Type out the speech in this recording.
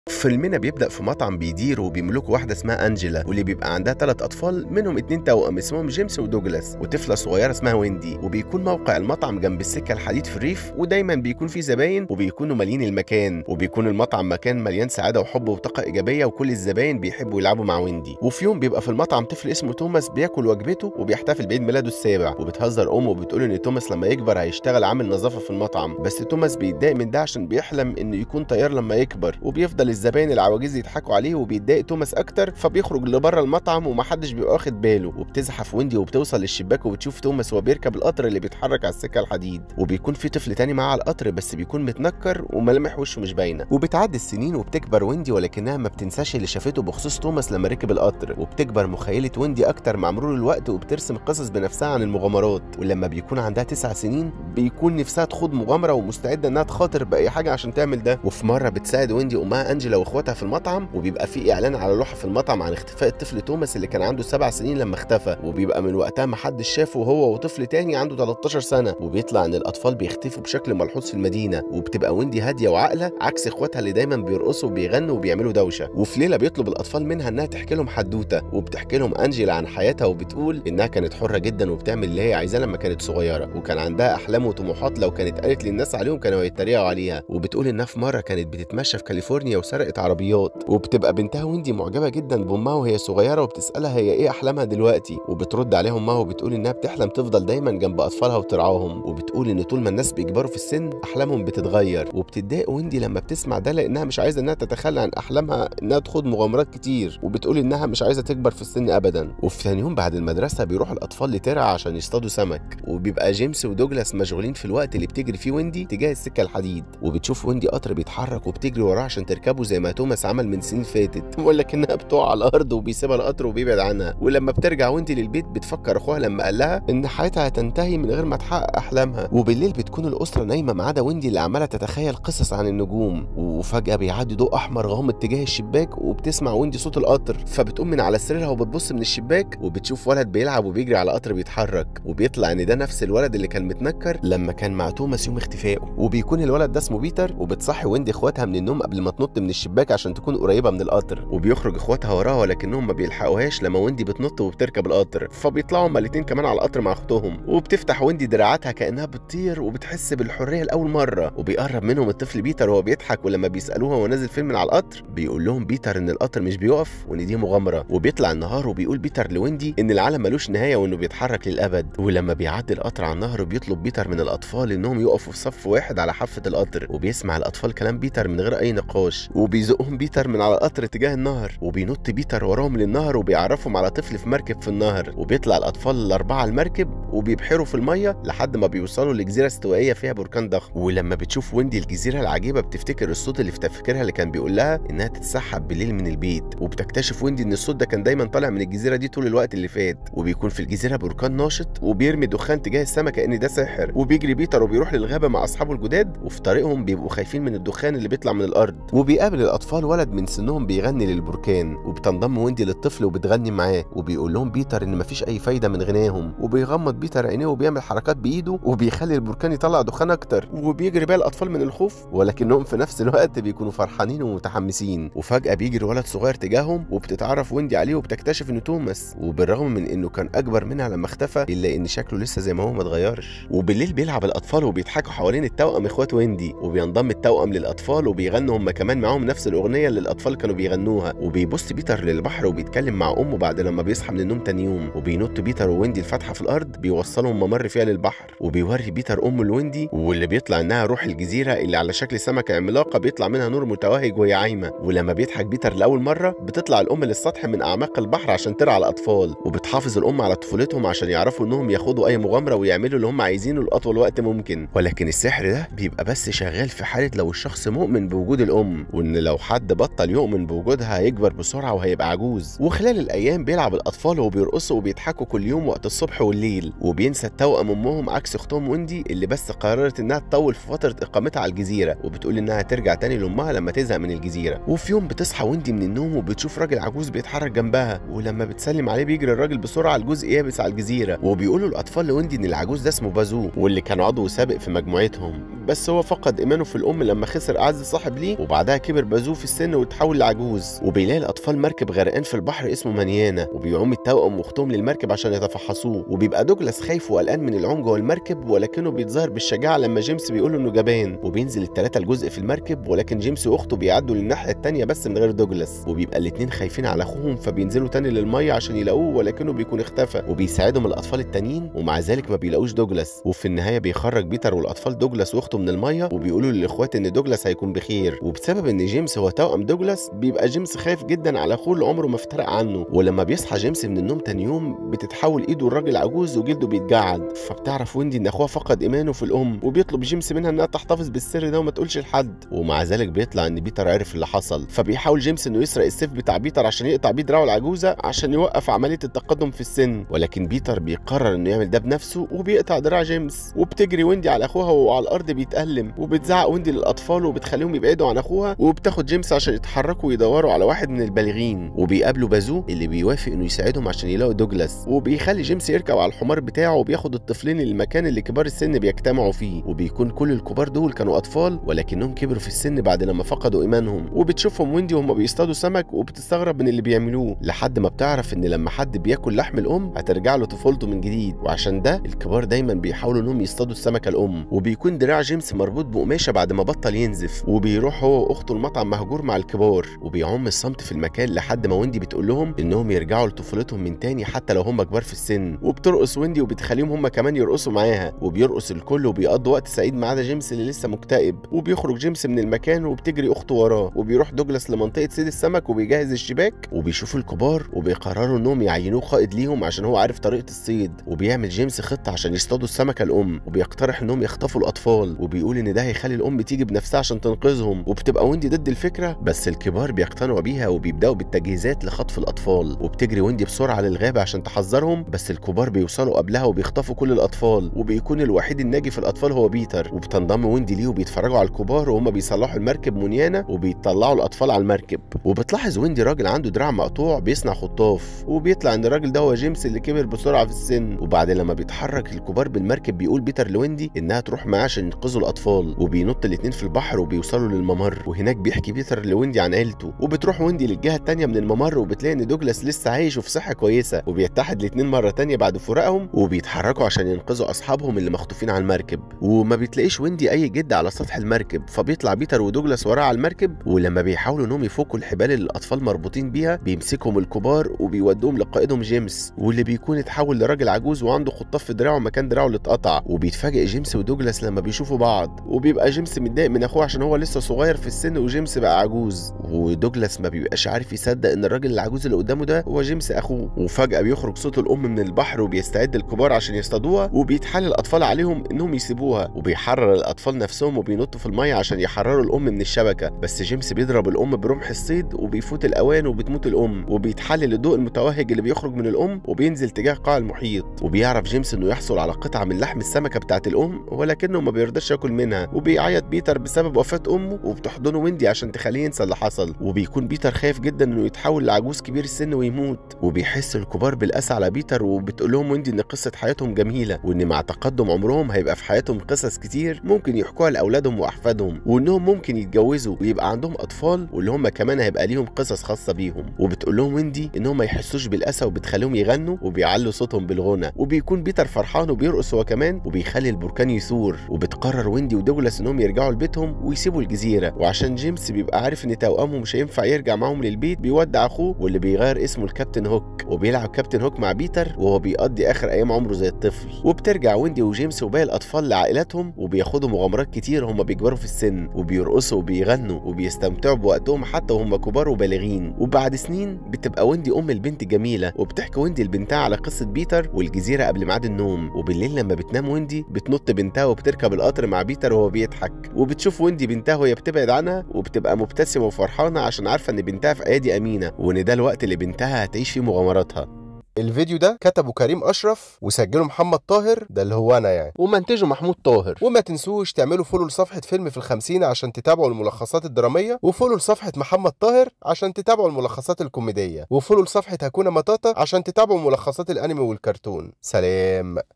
فيلمنا بيبدأ في مطعم بيدير وبيملكه واحدة اسمها أنجيلا واللي بيبقى عندها ثلاث أطفال منهم اتنين توأم اسمهم جيمس ودوجلاس وطفلة صغيرة اسمها ويندي وبيكون موقع المطعم جنب السكة الحديد في الريف ودايما بيكون فيه زباين وبيكونوا مالين المكان وبيكون المطعم مكان مليان سعادة وحب وطاقة إيجابية وكل الزباين بيحبوا يلعبوا مع ويندي وفي يوم بيبقى في المطعم طفل اسمه توماس بياكل وجبته وبيحتفل بعيد ميلاده السابع وبتهزر أمه وبتقول إن توماس لما يكبر هيشتغل عامل نظافة في المطعم بس توماس بيتضايق من ده عشان بيحلم إنه يكون طيار لما يكبر وبيفضل الزباين العواجيز يضحكوا عليه وبيتضايق توماس اكتر فبيخرج لبره المطعم ومحدش بيبقى واخد باله وبتزحف ويندي وبتوصل للشباك وبتشوف توماس وهو بيركب القطر اللي بيتحرك على السكه الحديد وبيكون في طفل تاني معاه على القطر بس بيكون متنكر وملامح وشه مش باينه وبتعدي السنين وبتكبر ويندي ولكنها ما بتنساش اللي شافته بخصوص توماس لما ركب القطر وبتكبر مخيله ويندي اكتر مع مرور الوقت وبترسم قصص بنفسها عن المغامرات ولما بيكون عندها تسع سنين بيكون نفسها تخوض مغامره ومستعده انها تخاطر باي حاجه عشان تعمل ده وفي مره بتساعد ويندي امها انجيلا واخواتها في المطعم وبيبقى في اعلان على لوحه في المطعم عن اختفاء الطفل توماس اللي كان عنده سبع سنين لما اختفى وبيبقى من وقتها ما حدش شافه هو وطفل تاني عنده 13 سنه وبيطلع ان الاطفال بيختفوا بشكل ملحوظ في المدينه وبتبقى ويندي هاديه وعاقله عكس اخواتها اللي دايما بيرقصوا وبيغنوا وبيعملوا دوشه وفي ليله بيطلب الاطفال منها انها تحكي لهم حدوته وبتحكي لهم انجيلا عن حياتها وبتقول انها كانت حره جدا وبتعمل اللي هي عايزاه لما كانت صغيره وكان عندها احلام وطموحات لو كانت قالت للناس عليهم كانوا هيتريقوا عليها وبتقول انها في مره كانت بتتمشى في كاليفورنيا وسرقت عربيات وبتبقى بنتها ويندي معجبه جدا بامها وهي صغيره وبتسالها هي ايه احلامها دلوقتي وبترد عليها امها وبتقول انها بتحلم تفضل دايما جنب اطفالها وترعاهم وبتقول ان طول ما الناس بيكبروا في السن احلامهم بتتغير وبتتضايق ويندي لما بتسمع ده لانها مش عايزه انها تتخلى عن احلامها انها تخوض مغامرات كتير وبتقول انها مش عايزه تكبر في السن ابدا وفي ثاني يوم بعد المدرسه بيروح الاطفال لترعى عشان يصطادوا سمك وبيبقى جيمس ودوجلاس مشغولين في الوقت اللي بتجري فيه ويندي تجاه السكه الحديد وبتشوف ويندي قطر بيتحرك وبتجري وراه عشان تركبه زي ما توماس عمل من سنين فاتت ولكنها بتقع على الارض وبيسيبها القطر وبيبعد عنها ولما بترجع ويندي للبيت بتفكر اخوها لما قال لها ان حياتها هتنتهي من غير ما تحقق احلامها وبالليل بتكون الاسره نايمه ما عدا ويندي اللي عماله تتخيل قصص عن النجوم وفجاه بيعدي ضوء احمر غامض تجاه الشباك وبتسمع ويندي صوت القطر فبتقوم من على سريرها وبتبص من الشباك وبتشوف ولد بيلعب وبيجري على قطر بيتحرك وبيطلع ان ده نفس الولد اللي كان متنكر لما كان مع توماس يوم اختفائه وبيكون الولد ده اسمه بيتر وبتصحي ويندي اخواتها من النوم قبل ما تنط من الشباك عشان تكون قريبه من القطر وبيخرج اخواتها وراها ولكنهم ما بيلحقوهاش لما ويندي بتنط وبتركب القطر فبيطلعوا هما الاتنين كمان على القطر مع اختهم وبتفتح ويندي دراعاتها كانها بتطير وبتحس بالحريه لاول مره وبيقرب منهم الطفل بيتر وهو بيضحك ولما بيسالوها هو نازل فين من على القطر بيقول لهم بيتر ان القطر مش بيقف وان دي مغامره وبيطلع النهار وبيقول بيتر لويندي ان العالم ملوش نهايه وانه بيتحرك للابد ولما بيعدي القطر على النهر بيطلب بيتر من الاطفال انهم يقفوا في صف واحد على حافه القطر وبيسمع الاطفال كلام بيتر من غير اي نقاش وبيزقهم بيتر من على القطر تجاه النهر وبينط بيتر وراهم للنهر وبيعرفهم على طفل في مركب في النهر وبيطلع الاطفال الاربعه على المركب وبيبحروا في الميه لحد ما بيوصلوا لجزيره استوائيه فيها بركان ضخم ولما بتشوف ويندي الجزيره العجيبه بتفتكر الصوت اللي في تفكيرها اللي كان بيقول لها انها تتسحب بالليل من البيت وبتكتشف ويندي ان الصوت ده كان دايما طالع من الجزيره دي طول الوقت اللي فات وبيكون في الجزيره بركان ناشط وبيرمي دخان تجاه السماء كان ده سحر وبيجري بيتر وبيروح للغابه مع اصحابه الجداد وفي طريقهم بيبقوا خايفين من الدخان اللي بيطلع من الارض وبيقابل الاطفال ولد من سنهم بيغني للبركان وبتنضم ويندي للطفل وبتغني معاه وبيقول لهم بيتر ان مفيش اي فايده من غناهم وبيغمض بيتر عينيه وبيعمل حركات بايده وبيخلي البركان يطلع دخان اكتر وبيجري بقى الاطفال من الخوف ولكنهم في نفس الوقت بيكونوا فرحانين ومتحمسين وفجاه بيجري ولد صغير تجاههم وبتتعرف ويندي عليه وبتكتشف انه توماس وبالرغم من انه كان اكبر منها لما اختفى الا ان شكله لسه زي ما هو ما اتغيرش وبالليل بيلعب الاطفال وبيضحكوا حوالين التوأم اخوات ويندي وبينضم التوأم للاطفال وبيغنوا هم كمان معاهم نفس الاغنيه اللي الاطفال كانوا بيغنوها وبيبص بيتر للبحر وبيتكلم مع امه بعد لما بيصحى من النوم تاني يوم وبينط بيتر وويندي الفتحه في الارض بيوصلهم ممر فيها للبحر وبيوري بيتر ام لويندي واللي بيطلع انها روح الجزيره اللي على شكل سمكه عملاقه بيطلع منها نور متوهج وهي عايمه ولما بيضحك بيتر لاول مره بتطلع الام للسطح من اعماق البحر عشان ترعى الاطفال وبتحافظ الام على طفولتهم عشان يعرفوا انهم ياخدوا اي مغامره ويعملوا اللي هم عايزينه لاطول وقت ممكن ولكن السحر ده بيبقى بس شغال في حاله لو الشخص مؤمن بوجود الام وان لو حد بطل يؤمن بوجودها هيكبر بسرعه وهيبقى عجوز وخلال الايام بيلعب الاطفال وبيرقصوا وبيضحكوا كل يوم وقت الصبح والليل وبينسى التوأم امهم عكس اختهم ويندي اللي بس قررت انها تطول في فتره اقامتها على الجزيره وبتقول انها ترجع تاني لامها لما تزهق من الجزيره وفي يوم بتصحى ويندي من النوم وبتشوف راجل عجوز بيتحرك جنبها ولما بتسلم عليه بيجري الراجل بسرعه الجزء يابس على الجزيره وبيقولوا الاطفال لويندي ان العجوز ده اسمه بازو واللي كان عضو سابق في مجموعتهم بس هو فقد ايمانه في الام لما خسر اعز صاحب ليه وبعدها كبر كبر بازو في السن وتحول لعجوز وبيلاقي الاطفال مركب غرقان في البحر اسمه مانيانا وبيعوم التوأم واختهم للمركب عشان يتفحصوه وبيبقى دوجلاس خايف وقلقان من العوم جوه المركب ولكنه بيتظاهر بالشجاعه لما جيمس بيقول له انه جبان وبينزل الثلاثه الجزء في المركب ولكن جيمس واخته بيعدوا للناحيه الثانيه بس من غير دوجلاس وبيبقى الاثنين خايفين على اخوهم فبينزلوا تاني للميه عشان يلاقوه ولكنه بيكون اختفى وبيساعدهم الاطفال التانيين ومع ذلك ما بيلاقوش دوجلاس وفي النهايه بيخرج بيتر والاطفال دوجلاس واخته من الميه وبيقولوا للاخوات ان دوجلاس هيكون بخير وبسبب ان جيمس هو توأم دوجلاس بيبقى جيمس خايف جدا على اخوه اللي عمره ما افترق عنه ولما بيصحى جيمس من النوم تاني يوم بتتحول ايده الراجل عجوز وجلده بيتجعد فبتعرف ويندي ان اخوها فقد ايمانه في الام وبيطلب جيمس منها انها تحتفظ بالسر ده وما تقولش لحد ومع ذلك بيطلع ان بيتر عرف اللي حصل فبيحاول جيمس انه يسرق السيف بتاع بيتر عشان يقطع بيه دراعه العجوزه عشان يوقف عمليه التقدم في السن ولكن بيتر بيقرر انه يعمل ده بنفسه وبيقطع دراع جيمس وبتجري ويندي على اخوها وهو على الارض بيتألم وبتزعق ويندي للاطفال وبتخليهم يبعدوا عن اخوها وبتاخد جيمس عشان يتحركوا ويدوروا على واحد من البالغين وبيقابلوا بازو اللي بيوافق انه يساعدهم عشان يلاقوا دوجلاس وبيخلي جيمس يركب على الحمار بتاعه وبياخد الطفلين للمكان اللي كبار السن بيجتمعوا فيه وبيكون كل الكبار دول كانوا اطفال ولكنهم كبروا في السن بعد لما فقدوا ايمانهم وبتشوفهم ويندي وهم بيصطادوا سمك وبتستغرب من اللي بيعملوه لحد ما بتعرف ان لما حد بياكل لحم الام هترجع له طفولته من جديد وعشان ده الكبار دايما بيحاولوا انهم يصطادوا السمكه الام وبيكون دراع جيمس مربوط بقماشه بعد ما بطل ينزف وبيروح هو واخته المطعم مهجور مع الكبار وبيعم الصمت في المكان لحد ما ويندي بتقول لهم انهم يرجعوا لطفولتهم من تاني حتى لو هم كبار في السن وبترقص ويندي وبتخليهم هم كمان يرقصوا معاها وبيرقص الكل وبيقضوا وقت سعيد ما عدا جيمس اللي لسه مكتئب وبيخرج جيمس من المكان وبتجري اخته وراه وبيروح دوجلاس لمنطقه صيد السمك وبيجهز الشباك وبيشوفوا الكبار وبيقرروا انهم يعينوه قائد ليهم عشان هو عارف طريقه الصيد وبيعمل جيمس خطه عشان يصطادوا السمكه الام وبيقترح انهم يخطفوا الاطفال وبيقول ان ده هيخلي الام تيجي بنفسها عشان تنقذهم وبتبقى ويندي ضد الفكره بس الكبار بيقتنعوا بيها وبيبداوا بالتجهيزات لخطف الاطفال وبتجري ويندي بسرعه للغابه عشان تحذرهم بس الكبار بيوصلوا قبلها وبيخطفوا كل الاطفال وبيكون الوحيد الناجي في الاطفال هو بيتر وبتنضم ويندي ليه وبيتفرجوا على الكبار وهم بيصلحوا المركب مونيانا وبيطلعوا الاطفال على المركب وبتلاحظ ويندي راجل عنده دراع مقطوع بيصنع خطاف وبيطلع ان الراجل ده هو جيمس اللي كبر بسرعه في السن وبعد لما بيتحرك الكبار بالمركب بيقول بيتر لويندي انها تروح معاه عشان ينقذوا الاطفال وبينط الاتنين في البحر وبيوصلوا للممر وهناك بيحكي بيتر لويندي عن عيلته وبتروح ويندي للجهه التانيه من الممر وبتلاقي ان دوجلاس لسه عايش وفي صحه كويسه وبيتحد الاتنين مره تانيه بعد فراقهم وبيتحركوا عشان ينقذوا اصحابهم اللي مخطوفين على المركب وما بتلاقيش ويندي اي جد على سطح المركب فبيطلع بيتر ودوجلاس وراه على المركب ولما بيحاولوا انهم يفكوا الحبال اللي الاطفال مربوطين بيها بيمسكهم الكبار وبيودوهم لقائدهم جيمس واللي بيكون اتحول لراجل عجوز وعنده خطاف في دراعه مكان دراعه اللي اتقطع وبيتفاجئ جيمس ودوجلاس لما بيشوفوا بعض وبيبقى جيمس متضايق من اخوه عشان هو لسه صغير في السن وجيمس بقى عجوز ودوجلاس ما بيبقاش عارف يصدق ان الراجل العجوز اللي قدامه ده هو جيمس اخوه وفجاه بيخرج صوت الام من البحر وبيستعد الكبار عشان يصطادوها وبيتحال الاطفال عليهم انهم يسيبوها وبيحرر الاطفال نفسهم وبينطوا في الميه عشان يحرروا الام من الشبكه بس جيمس بيضرب الام برمح الصيد وبيفوت الاوان وبتموت الام وبيتحلل الضوء المتوهج اللي بيخرج من الام وبينزل تجاه قاع المحيط وبيعرف جيمس انه يحصل على قطعه من لحم السمكه بتاعت الام ولكنه ما بيرضاش ياكل منها وبيعيط بيتر بسبب وفاه امه وبتحضنه ويندي عشان تخليه ينسى اللي حصل وبيكون بيتر خايف جدا انه يتحول لعجوز كبير السن ويموت وبيحس الكبار بالاسى على بيتر وبتقول لهم ويندي ان قصه حياتهم جميله وان مع تقدم عمرهم هيبقى في حياتهم قصص كتير ممكن يحكوها لاولادهم واحفادهم وانهم ممكن يتجوزوا ويبقى عندهم اطفال واللي هم كمان هيبقى ليهم قصص خاصه بيهم وبتقول لهم ويندي انهم ما يحسوش بالاسى وبتخليهم يغنوا وبيعلوا صوتهم بالغنى وبيكون بيتر فرحان وبيرقص هو كمان وبيخلي البركان يثور وبتقرر ويندي ودوجلاس انهم يرجعوا لبيتهم ويسيبوا الجزيره وعشان جيمس بيبقى عارف ان توأمه مش هينفع يرجع معاهم للبيت بيودع اخوه واللي بيغير اسمه الكابتن هوك وبيلعب كابتن هوك مع بيتر وهو بيقضي اخر ايام عمره زي الطفل وبترجع ويندي وجيمس وباقي الاطفال لعائلاتهم وبياخدوا مغامرات كتير هم بيكبروا في السن وبيرقصوا وبيغنوا وبيستمتعوا بوقتهم حتى وهم كبار وبالغين وبعد سنين بتبقى ويندي ام البنت جميله وبتحكي ويندي لبنتها على قصه بيتر والجزيره قبل ميعاد النوم وبالليل لما بتنام ويندي بتنط بنتها وبتركب القطر مع بيتر وهو بيضحك وبتشوف ويندي بنتها وهي بتبعد عنها وبتبقى مبتسمه وفرحانه عشان عارفه ان بنتها في ايادي امينه وان ده الوقت اللي بنتها هتعيش فيه مغامراتها الفيديو ده كتبه كريم اشرف وسجله محمد طاهر ده اللي هو انا يعني ومنتجه محمود طاهر وما تنسوش تعملوا فولو لصفحه فيلم في الخمسين عشان تتابعوا الملخصات الدراميه وفولو لصفحه محمد طاهر عشان تتابعوا الملخصات الكوميديه وفولو لصفحه هكونا مطاطا عشان تتابعوا ملخصات الانمي والكرتون سلام